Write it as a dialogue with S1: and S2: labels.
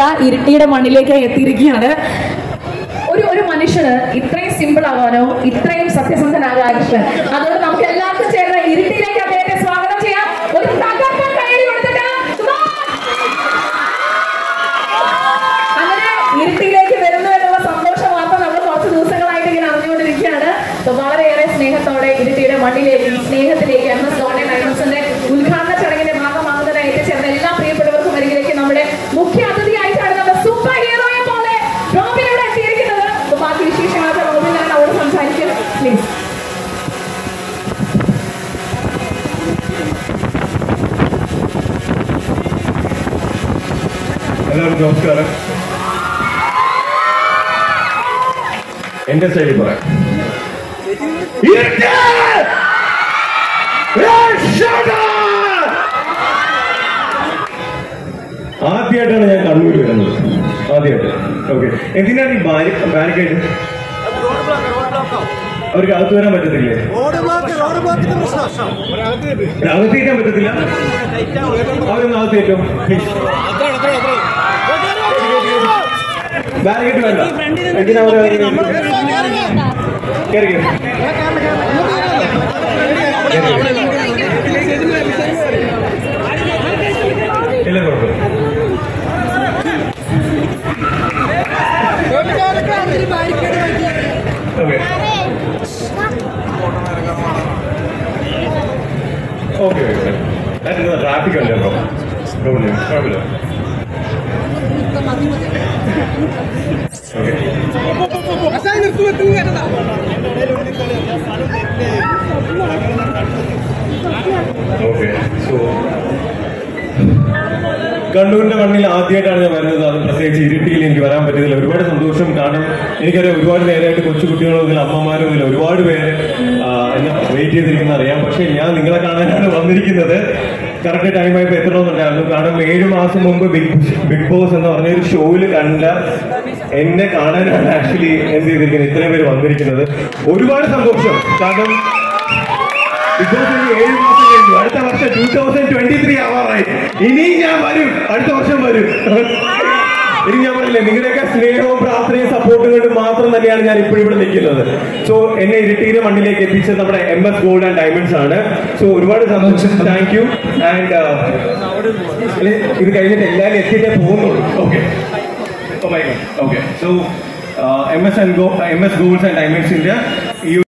S1: ദാ ഇരിട്ടിയുടെ മണ്ണിലേക്ക് എത്തിയിരിക്കുകയാണ് ഒരു ഒരു മനുഷ്യന് ഇത്രയും സിമ്പിൾ ആവാനോ ഇത്രയും സത്യസന്ധനാകാൻ ഇഷ്ടം അതുകൊണ്ട് നമുക്ക് എല്ലാവർക്കും ചേർന്ന് ഇരുട്ടിയിലേക്ക് അദ്ദേഹത്തെ സ്വാഗതം ചെയ്യാം ഒരു തകർപ്പൻ കൈയടി കൊടുത്തിട്ട് come on. അങ്ങനെ ഇരുട്ടിയിലേക്ക് വരുന്നു എന്നുള്ള സന്തോഷം മാത്രം നമ്മൾ കുറച്ച് ദിവസങ്ങളായിട്ട് ഇങ്ങനെ അറിഞ്ഞുകൊണ്ടിരിക്കുകയാണ് അപ്പൊ വളരെയേറെ സ്നേഹത്തോടെ ഇരുട്ടിയുടെ മണ്ണിലേക്ക് ഈ സ്നേഹത്തിലേക്ക് എം എസ് ഗോൾഡൻ ഡയമണ്ട്സിന്റെ ഉദ്ഘാടന ചടങ്ങിന്റെ ഭാഗമാകുന്നതിനായി എത്തിച്ചേർന്ന എല്ലാ പ്രിയപ്പെട്ടവർക്കും അരികിലേക്ക് നമ്മുടെ മുഖ്യ അതിഥിയായിട്ടാണ് നമ്മുടെ സൂപ്പർ ഹീറോയെ പോലെ റോബിൻ ഇവിടെ എത്തിയിരിക്കുന്നത് അപ്പൊ ബാക്കി വിശേഷങ്ങളൊക്കെ റോബിൻ ഞാൻ അവിടെ സംസാരിക്കും പ്ലീസ്
S2: എല്ലാവർക്കും നമസ്കാരം എന്റെ സ്റ്റൈലിൽ പറയാം ഇരുട്ട്! രക്ഷടാ! ആദ്യമായിട്ടാണ് ഞാൻ കണ്ണൂർ വരുന്നത് ആദ്യമായിട്ട് ഓക്കെ എന്തിനാണ് ഈ ബാരിക്കേഡ് അവർക്ക് അകത്ത് വരാൻ പറ്റത്തില്ലേ
S3: റോഡ് ബ്ലോക്ക് റോഡ് ബ്ലോക്കിന്റെ പ്രശ്നം
S2: അകത്ത് കയറ്റാൻ പറ്റത്തില്ല അവരൊന്ന് അകത്ത് കയറ്റോ ബാരിക്കേഡ് വേണ്ട എന്തിനാ അവര് കയറി കയറി ഇല്ല കുഴപ്പമില്ല ഓക്കെ ഓക്കെ ഓക്കെ അതിന് ട്രാഫിക് ഉണ്ട് ബ്രോ റോഡിൽ കുഴപ്പമില്ല ഓക്കെ ഓക്കെ സോ കണ്ണൂരിന്റെ മണ്ണിൽ ആദ്യമായിട്ടാണ് ഞാൻ വരുന്നത് അത് പ്രത്യേകിച്ച് ഇരുട്ടിയിൽ എനിക്ക് വരാൻ പറ്റിയതിൽ ഒരുപാട് സന്തോഷം കാരണം എനിക്കറിയാം ഒരുപാട് നേരമായിട്ട് കൊച്ചു കുട്ടികളും ഇതിൽ അമ്മമാരും ഇതിൽ ഒരുപാട് പേര് ആ, എന്നെ വെയിറ്റ് ചെയ്തിരിക്കുന്ന അറിയാം പക്ഷേ ഞാൻ നിങ്ങളെ കാണാനാണ് വന്നിരിക്കുന്നത് കറക്റ്റ് ടൈമായപ്പോൾ എത്തണമെന്നുണ്ടായിരുന്നു കാരണം ഏഴ് മാസം മുമ്പ് ബിഗ് ബിഗ് ബോസ് എന്ന് പറഞ്ഞ ഒരു ഷോയിൽ കണ്ട എന്നെ കാണാനാണ് ആക്ച്വലി എന്ത് ചെയ്തിരിക്കുന്നത് ഇത്രയും പേര് വന്നിരിക്കുന്നത് ഒരുപാട് സന്തോഷം കാരണം ബിഗ് ബോസ് ഇനി ഏഴ് മാസം കഴിഞ്ഞു അടുത്ത വർഷം ടൂ തൗസൻഡ് ട്വന്റി ത്രീ ആവാറായി ഇനി ഞാൻ വരും അടുത്ത വർഷം വരും ഇനി ഞാൻ പറഞ്ഞില്ലേ നിങ്ങളുടെയൊക്കെ സ്നേഹവും പ്രാർത്ഥനയും സപ്പോർട്ടും കൊണ്ട് മാത്രം തന്നെയാണ് ഞാൻ ഇപ്പോഴും ഇവിടെ നിൽക്കുന്നത് സോ എന്നെ ഇരുട്ടിയുടെ മണ്ണിലേക്ക് എത്തിച്ചത് നമ്മുടെ M S gold and diamonds ആണ് സോ ഒരുപാട് സന്തോഷം താങ്ക് യു ആൻഡ് ഇത് കഴിഞ്ഞിട്ട് എല്ലാവരും എത്തിയിട്ടേ പോകുന്നുള്ളൂ okay okay so M S N go M S golds and ഡയമണ്ട്സിന്റെ ഈ